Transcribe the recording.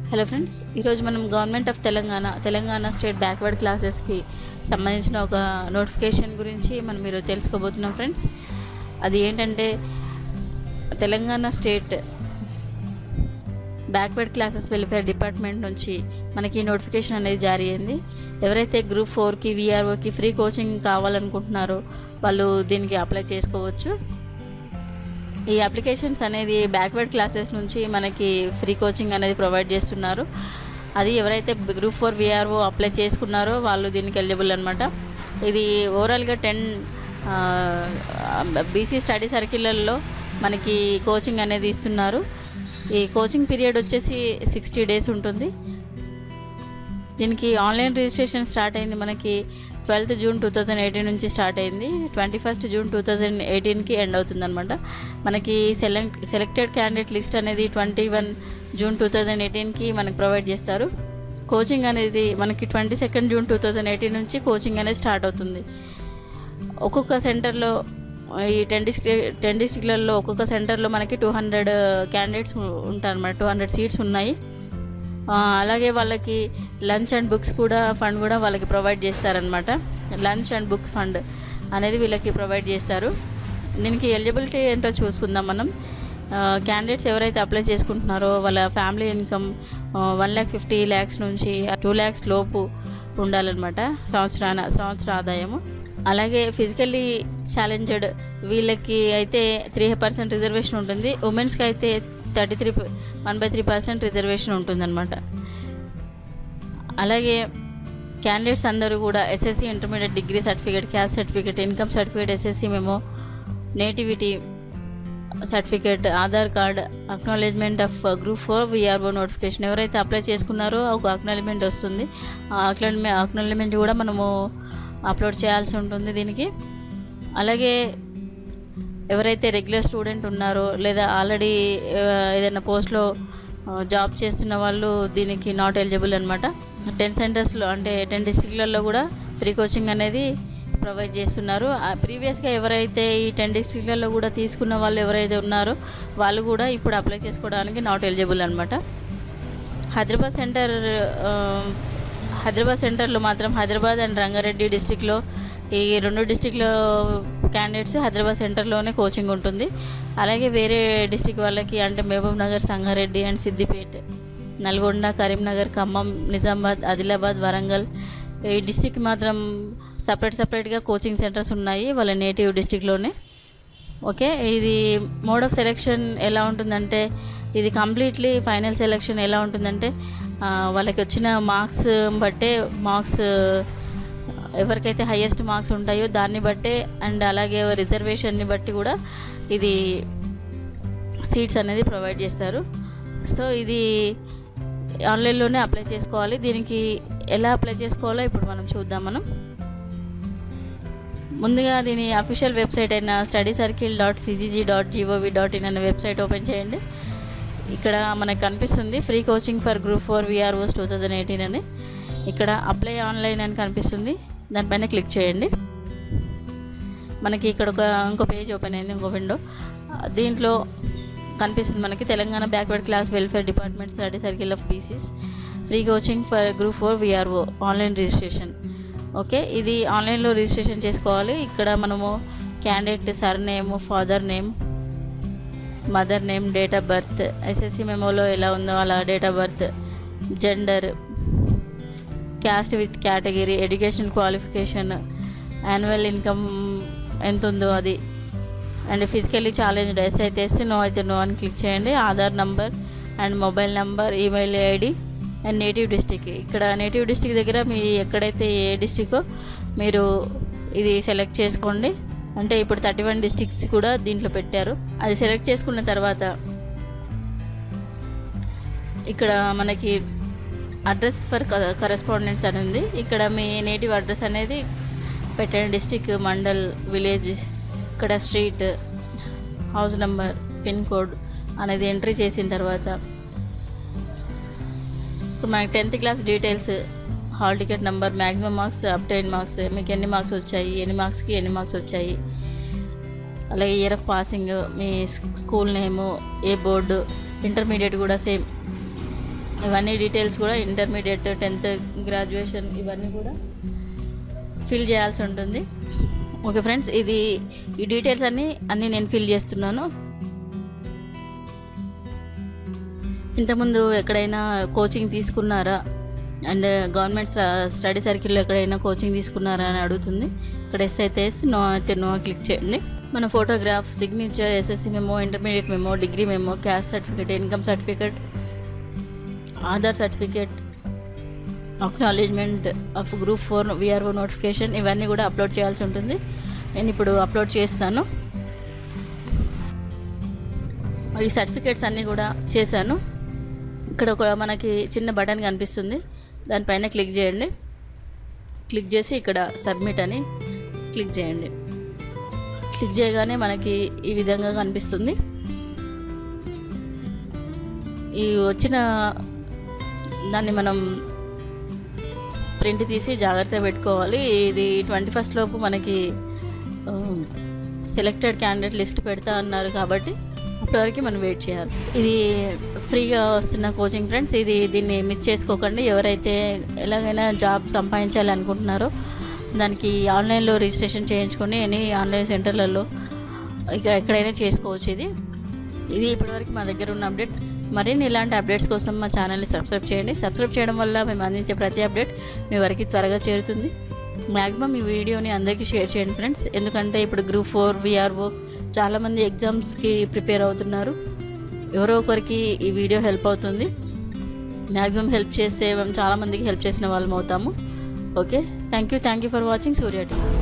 hello friends ఈరోజు మనం government of Telangana Telangana state backward క్లాసెస్కి సంబంధించిన ఒక నోటిఫికేషన్ గురించి మనం మీరు తెలుసుకోబోతున్నాం ఫ్రెండ్స్ అది ఏంటంటే Telangana state backward classes welfare department నుంచి మనకి నోటిఫికేషన్ అనేది జారీ అయింది ఎవరైతే గ్రూప్ ఫోర్కి విఆర్ఓకి ఫ్రీ కోచింగ్ కావాలనుకుంటున్నారో వాళ్ళు దీనికి అప్లై చేసుకోవచ్చు ఈ అప్లికేషన్స్ అనేది బ్యాక్వర్డ్ క్లాసెస్ నుంచి మనకి ఫ్రీ కోచింగ్ అనేది ప్రొవైడ్ చేస్తున్నారు అది ఎవరైతే గ్రూప్ ఫోర్ విఆర్ఓ అప్లై చేసుకున్నారో వాళ్ళు దీనికి ఎలిజిబుల్ అనమాట ఇది ఓవరాల్గా టెన్ బీసీ స్టడీ సర్కిళ్ళల్లో మనకి కోచింగ్ అనేది ఇస్తున్నారు ఈ కోచింగ్ పీరియడ్ వచ్చేసి సిక్స్టీ డేస్ ఉంటుంది దీనికి ఆన్లైన్ రిజిస్ట్రేషన్ స్టార్ట్ అయింది మనకి twelfth June two thousand eighteen నుంచి స్టార్ట్ అయింది twenty first June two thousand ఎయిటీన్కి ఎండ్ అవుతుంది అనమాట మనకి సెలెక్ట్ సెలెక్టెడ్ క్యాండిడేట్ లిస్ట్ అనేది twenty one June two thousand ఎయిటీన్కి మనకి ప్రొవైడ్ చేస్తారు కోచింగ్ అనేది మనకి twenty second June two thousand eighteen నుంచి కోచింగ్ అనేది స్టార్ట్ అవుతుంది ఒక్కొక్క సెంటర్లో ఈ టెన్ డిస్ట్రిక్ టెన్ డిస్ట్రిక్ట్లలో ఒక్కొక్క సెంటర్లో మనకి టూ హండ్రెడ్ క్యాండిడేట్స్ ఉంటారన్నమాట టూ హండ్రెడ్ సీట్స్ ఉన్నాయి ఆ, అలాగే వాళ్ళకి లంచ్ అండ్ బుక్స్ కూడా ఫండ్ కూడా వాళ్ళకి ప్రొవైడ్ చేస్తారనమాట లంచ్ అండ్ బుక్ ఫండ్ అనేది వీళ్ళకి ప్రొవైడ్ చేస్తారు దీనికి ఎలిజిబిలిటీ ఏంటో చూసుకుందాం మనం క్యాండిడేట్స్ ఎవరైతే అప్లై చేసుకుంటున్నారో వాళ్ళ family income one lakh fifty lakhs నుంచి టూ ల్యాక్స్ లోపు ఉండాలన్నమాట సంవత్సరాన సంవత్సర ఆదాయము అలాగే ఫిజికల్లీ ఛాలెంజ్డ్ వీళ్ళకి అయితే త్రీ పర్సెంట్ రిజర్వేషన్ ఉంటుంది ఉమెన్స్కి అయితే thirty three one by three percent reservation ఉంటుందన్నమాట అలాగే క్యాండిడేట్స్ అందరూ కూడా SSC intermediate degree certificate caste certificate income certificate SSC మేము nativity certificate Aadhaar card acknowledgement of group four VRO notification ఎవరైతే అప్లై చేసుకున్నారో ఒక అక్నాలెడ్జ్మెంట్ వస్తుంది ఆ అక్నాలెడ్జ్మెంట్ అక్నాలెడ్జ్మెంట్ కూడా మనము అప్లోడ్ చేయాల్సి ఉంటుంది దీనికి అలాగే ఎవరైతే రెగ్యులర్ స్టూడెంట్ ఉన్నారో లేదా ఆల్రెడీ ఏదైనా పోస్ట్లో జాబ్ చేస్తున్న వాళ్ళు దీనికి నాట్ ఎలిజిబుల్ అనమాట టెన్ సెంటర్స్లో అంటే టెన్ డిస్ట్రిక్ట్లలో కూడా ఫ్రీ కోచింగ్ అనేది ప్రొవైడ్ చేస్తున్నారు ప్రీవియస్గా ఎవరైతే ఈ టెన్ డిస్ట్రిక్ట్లలో కూడా తీసుకున్న వాళ్ళు ఎవరైతే ఉన్నారో వాళ్ళు కూడా ఇప్పుడు అప్లై చేసుకోవడానికి నాట్ ఎలిజిబుల్ అనమాట హైదరాబాద్ సెంటర్ ఆ, హైదరాబాద్ సెంటర్లో మాత్రం హైదరాబాద్ అండ్ రంగారెడ్డి డిస్టిక్లో ఈ రెండు డిస్టిక్లో క్యాండిడేట్స్ హైదరాబాద్ సెంటర్లోనే కోచింగ్ ఉంటుంది అలాగే వేరే డిస్టిక్ వాళ్ళకి అంటే మహబూబ్ నగర్ సంగారెడ్డి అండ్ సిద్దిపేట్ నల్గొండ కరీంనగర్ ఖమ్మం నిజామాబాద్ ఆదిలాబాద్ వరంగల్ ఈ డిస్టిక్ మాత్రం సపరేట్ సపరేట్గా కోచింగ్ సెంటర్స్ ఉన్నాయి వాళ్ళ నేటివ్ డిస్టిక్లోనే ఓకే ఇది మోడ్ ఆఫ్ సెలెక్షన్ ఎలా ఉంటుందంటే ఇది కంప్లీట్లీ ఫైనల్ సెలెక్షన్ ఎలా ఉంటుందంటే ఆ, వాళ్ళకి వచ్చిన మార్క్స్ బట్టే మార్క్స్ ఎవరికైతే హయ్యెస్ట్ మార్క్స్ ఉంటాయో దాన్ని బట్టే అండ్ అలాగే రిజర్వేషన్ని బట్టి కూడా ఇది సీట్స్ అనేది ప్రొవైడ్ చేస్తారు సో ఇది ఆన్లైన్లోనే అప్లై చేసుకోవాలి దీనికి ఎలా అప్లై చేసుకోవాలో ఇప్పుడు మనం చూద్దాం మనం ముందుగా దీని అఫీషియల్ వెబ్సైట్ అయిన study circle dot CGG dot gov dot in అనే వెబ్సైట్ ఓపెన్ చేయండి ఇక్కడ మనకు కనిపిస్తుంది free coaching for group four VROs two thousand eighteen అని ఇక్కడ అప్లై ఆన్లైన్ అని కనిపిస్తుంది దానిపైన క్లిక్ చేయండి మనకి ఇక్కడ ఒక ఇంకో పేజ్ ఓపెన్ అయింది ఇంకో విండో దీంట్లో కనిపిస్తుంది మనకి Telangana backward class welfare department study circle of BCs free coaching for group four VRO online registration okay ఇది ఆన్లైన్లో రిజిస్ట్రేషన్ చేసుకోవాలి ఇక్కడ మనము candidate surname father name mother name date of birth SSC మెమోలో ఎలా ఉందో అలా date of birth gender caste with category education qualification annual income ఎంత ఉందో అది అండ్ ఫిజికల్లీ ఛాలెంజ్డ్ ఎస్ అయితే ఎస్ నో అయితే నో అని క్లిక్ చేయండి Aadhaar number and mobile number email ID and native district ఇక్కడ నేటివ్ డిస్టిక్ దగ్గర మీ ఎక్కడైతే ఏ డిస్టికో మీరు ఇది సెలెక్ట్ చేసుకోండి అంటే ఇప్పుడు థర్టీ వన్ డిస్టిక్స్ కూడా దీంట్లో పెట్టారు అది సెలెక్ట్ చేసుకున్న తర్వాత ఇక్కడ మనకి అడ్రస్ ఫర్ కరెస్పాండెంట్స్ అని ఉంది ఇక్కడ మీ నేటివ్ అడ్రస్ అనేది పెట్టండి డిస్టిక్ మండల్ విలేజ్ ఇక్కడ street house number pin code అనేది ఎంట్రీ చేసిన తర్వాత ఇప్పుడు మనకి tenth class details hall ticket number maximum marks obtained marks మీకు ఎన్ని మార్క్స్ వచ్చాయి ఎన్ని మార్క్స్కి ఎన్ని మార్క్స్ వచ్చాయి అలాగే ఇయర్ ఆఫ్ పాసింగ్ మీ స్కూల్ నేము ఏ బోర్డు ఇంటర్మీడియట్ కూడా సేమ్ ఇవన్నీ డీటెయిల్స్ కూడా ఇంటర్మీడియట్ టెన్త్ గ్రాడ్యుయేషన్ ఇవన్నీ కూడా ఫిల్ చేయాల్సి ఉంటుంది ఓకే ఫ్రెండ్స్ ఇది ఈ డీటెయిల్స్ అన్నీ అన్నీ నేను ఫిల్ చేస్తున్నాను ఇంతకుముందు ఎక్కడైనా కోచింగ్ తీసుకున్నారా అండ్ గవర్నమెంట్ స్టడీ సర్కిల్లో ఎక్కడైనా కోచింగ్ తీసుకున్నారా అని అడుగుతుంది ఇక్కడ ఎస్ అయితే ఎస్ నో అయితే నో క్లిక్ చేయండి మన photograph signature SSC memo intermediate memo degree memo caste certificate income certificate Aadhaar certificate acknowledgement of group four VRO notification ఇవన్నీ కూడా అప్లోడ్ చేయాల్సి ఉంటుంది నేను ఇప్పుడు అప్లోడ్ చేస్తాను ఈ సర్టిఫికేట్స్ అన్నీ కూడా చేశాను ఇక్కడ ఒక మనకి చిన్న బటన్ కనిపిస్తుంది దానిపైన క్లిక్ చేయండి క్లిక్ చేసి ఇక్కడ సబ్మిట్ అని క్లిక్ చేయండి క్లిక్ చేయగానే మనకి ఈ విధంగా కనిపిస్తుంది ఈ వచ్చిన దాన్ని మనం ప్రింట్ తీసి జాగ్రత్తగా పెట్టుకోవాలి ఇది ట్వంటీ ఫస్ట్ లోపు మనకి సెలెక్టెడ్ క్యాండిడేట్ లిస్ట్ పెడతా అన్నారు కాబట్టి అప్పటివరకు మనం వెయిట్ చేయాలి ఇది ఫ్రీగా వస్తున్న కోచింగ్ ఫ్రెండ్స్ ఇది దీన్ని మిస్ చేసుకోకండి ఎవరైతే ఎలాగైనా జాబ్ సంపాదించాలి అనుకుంటున్నారో దానికి ఆన్లైన్లో రిజిస్ట్రేషన్ చేయించుకొని ఎనీ ఆన్లైన్ సెంటర్లలో ఇక ఎక్కడైనా చేసుకోవచ్చు ఇది ఇది ఇప్పటివరకు మా దగ్గర ఉన్న అప్డేట్ మరిన్ని ఇలాంటి అప్డేట్స్ కోసం మా ఛానల్ని సబ్స్క్రైబ్ చేయండి సబ్స్క్రైబ్ చేయడం వల్ల మేము అందించే ప్రతి అప్డేట్ మీ వరకు త్వరగా చేరుతుంది మ్యాక్సిమం ఈ వీడియోని అందరికీ షేర్ చేయండి ఫ్రెండ్స్ ఎందుకంటే ఇప్పుడు గ్రూప్ ఫోర్ విఆర్ఓ చాలామంది ఎగ్జామ్స్కి ప్రిపేర్ అవుతున్నారు ఎవరో ఒకరికి ఈ వీడియో హెల్ప్ అవుతుంది మ్యాక్సిమం హెల్ప్ చేస్తే మేము చాలామందికి హెల్ప్ చేసిన వాళ్ళం అవుతాము okay thank you thank you for watching Surya TV